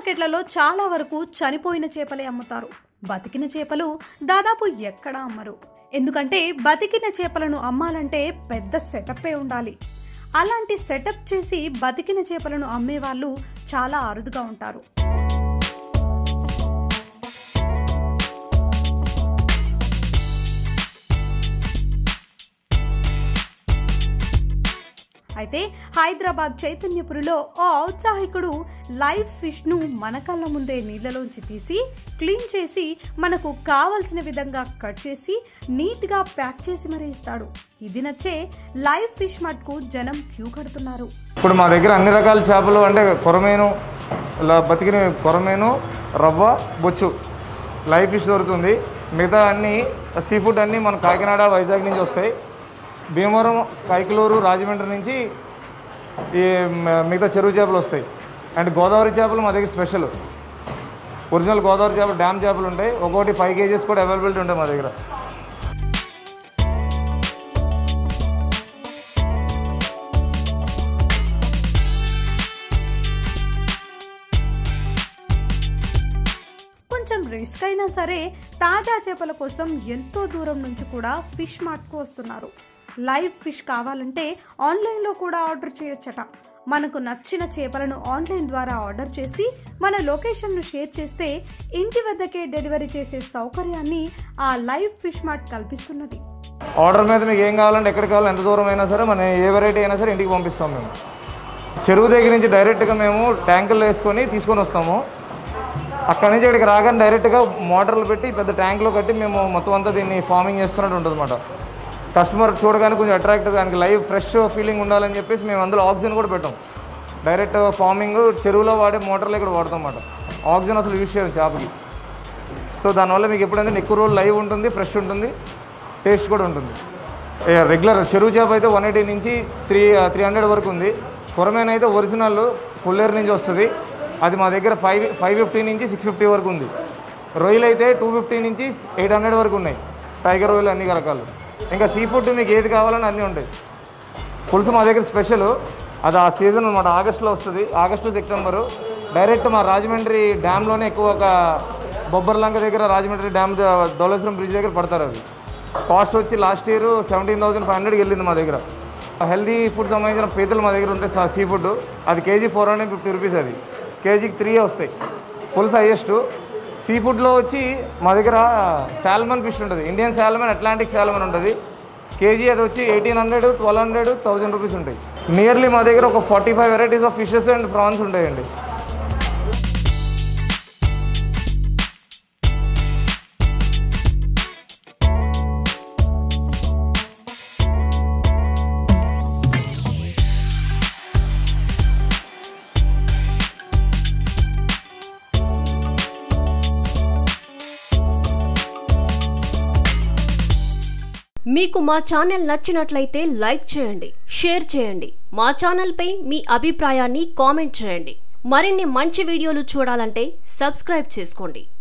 మార్కెట్లలో చాలా వరకు చనిపోయిన చేపలే అమ్ముతారు బతికిన చేపలు దాదాపు ఎక్కడా అమ్మరు ఎందుకంటే బతికిన చేపలను అమ్మాలంటే పెద్ద సెటప్పే ఉండాలి అలాంటి సెటప్ చేసి బతికిన చేపలను అమ్మే వాళ్ళు చాలా అరుదుగా ఉంటారు అయితే హైదరాబాద్ చైతన్యపురిలో ఓ ఔత్సాహికుడు లైవ్ ఫిష్ ను మన కళ్ళ ముందే నీళ్లలోంచి తీసి క్లీన్ చేసి మనకు కావలసిన విధంగా కట్ చేసి నీట్ గా ప్యాక్ చేసి మరీ ఇస్తాడు ఇది నచ్చే లైవ్ ఫిష్ మట్కు జనం క్యూ కడుతున్నారు ఇప్పుడు మా దగ్గర అన్ని రకాల చేపలు అంటే కొరమేను ఇలా బతికిన కొరమేను రవ్వ బొచ్చు లైవ్ ఫిష్ దొరుకుతుంది మిగతా అన్ని సీ ఫుడ్ అన్నీ మన కాకినాడ వైజాగ్ నుంచి వస్తాయి భీమవరం కైకలూరు రాజమండ్రి నుంచి ఈ మ- మిగతా చెరువు చేపలు వస్తాయి అండ్ గోదావరి చేపలు మా దగ్గర స్పెషల్ ఒరిజినల్ గోదావరి చేపలు డ్యామ్ చేపలు ఉంటాయి ఒక్కొక్కటి ఫైవ్ కేజీస్ కూడా అవైలబిలిటీ ఉంటాయి మా దగ్గర కొంచెం రిస్క్ అయినా సరే తాజా చేపల కోసం ఎంతో దూరం నుంచి కూడా ఫిష్ మార్ట్కు వస్తున్నారు లైవ్ ఫిష్ కావాలంటే ఆన్లైన్లో కూడా ఆర్డర్ చేయొచ్చట మనకు నచ్చిన చేపలను ఆన్లైన్ ద్వారా ఆర్డర్ చేసి మన లొకేషన్ను షేర్ చేస్తే ఇంటి వద్దకే డెలివరీ చేసే సౌకర్యాన్ని ఆ లైవ్ ఫిష్ మార్ట్ కల్పిస్తున్నది ఆర్డర్ మీద మీకు ఏం కావాలంటే ఎక్కడ కావాలో ఎంత దూరం అయినా సరే మనం ఏ వెరైటీ అయినా సరే ఇంటికి పంపిస్తాం మేము చెరువు దగ్గర నుంచి డైరెక్ట్గా మేము ట్యాంకులు వేసుకొని తీసుకొని వస్తాము అక్కడి నుంచి ఇక్కడికి రాగానే డైరెక్ట్గా మోటార్లు పెట్టి పెద్ద ట్యాంక్లో కట్టి మేము మొత్తం అంతా దీన్ని ఫార్మింగ్ చేస్తున్నట్టు ఉంటుంది అనమాట కస్టమర్ చూడగానే కొంచెం అట్రాక్టివ్ దానికి లైవ్ ఫ్రెష్ ఫీలింగ్ ఉండాలని చెప్పేసి మేము అందులో ఆక్సిజన్ కూడా పెట్టాం డైరెక్ట్ ఫార్మింగ్ చెరువులో వాడే మోటార్లు ఇక్కడ వాడతాం అన్నమాట ఆక్సిజన్ అసలు యూజ్ చేయాలి చేపకి సో దానివల్ల మీకు ఎప్పుడైనా ఎక్కువ రోజులు లైవ్ ఉంటుంది ఫ్రెష్ ఉంటుంది టేస్ట్ కూడా ఉంటుంది ఏ, రెగ్యులర్ చెరువు చేప అయితే వన్ ఎయిటీ నుంచి త్రీ త్రీ హండ్రెడ్ వరకు ఉంది కొరమేన అయితే ఒరిజినల్ కొల్లేరు నుంచి వస్తుంది అది మా దగ్గర ఫైవ్ ఫైవ్ ఫిఫ్టీ నుంచి సిక్స్ ఫిఫ్టీ వరకు ఉంది రొయ్యలు అయితే టూ ఫిఫ్టీ నుంచి ఎయిట్ హండ్రెడ్ వరకు ఉన్నాయి టైగర్ రొయ్యలు అన్ని రకాలు ఇంకా సీ ఫుడ్ మీకు ఏది కావాలని అన్నీ ఉంటాయి పులుసు మా దగ్గర స్పెషల్ అది ఆ సీజన్ అనమాట ఆగస్ట్లో వస్తుంది ఆగస్టు సెప్టెంబరు డైరెక్ట్ మా రాజమండ్రి డ్యామ్లోనే ఎక్కువ ఒక బొబ్బర్లంక దగ్గర రాజమండ్రి డ్యామ్ ధవళేశ్వరం బ్రిడ్జ్ దగ్గర పడతారు అవి కాస్ట్ వచ్చి last year seventeen thousand five హండ్రెడ్కి వెళ్ళింది మా దగ్గర హెల్దీ ఫుడ్ సంబంధించిన పీతలు మా దగ్గర ఉంటాయి సీ ఫుడ్ అది KG four hundred fifty rupees అది కేజీకి త్రీ వస్తాయి పులుసు హైయెస్ట్ సీ ఫుడ్లో వచ్చి మా దగ్గర శాల్మన్ ఫిష్ ఉంటుంది ఇండియన్ శాల్మన్ అట్లాంటిక్ శాల్మన్ ఉంటుంది కేజీ అది వచ్చి eighteen hundred twelve hundred thousand rupees ఉంటాయి నియర్లీ మా దగ్గర ఒక forty five varieties of fishes and prawns ఉంటాయండి మీకు మా ఛానల్ నచ్చినట్లయితే లైక్ చేయండి షేర్ చేయండి మా ఛానల్పై మీ అభిప్రాయాన్ని కామెంట్ చేయండి మరిన్ని మంచి వీడియోలు చూడాలంటే సబ్స్క్రైబ్ చేసుకోండి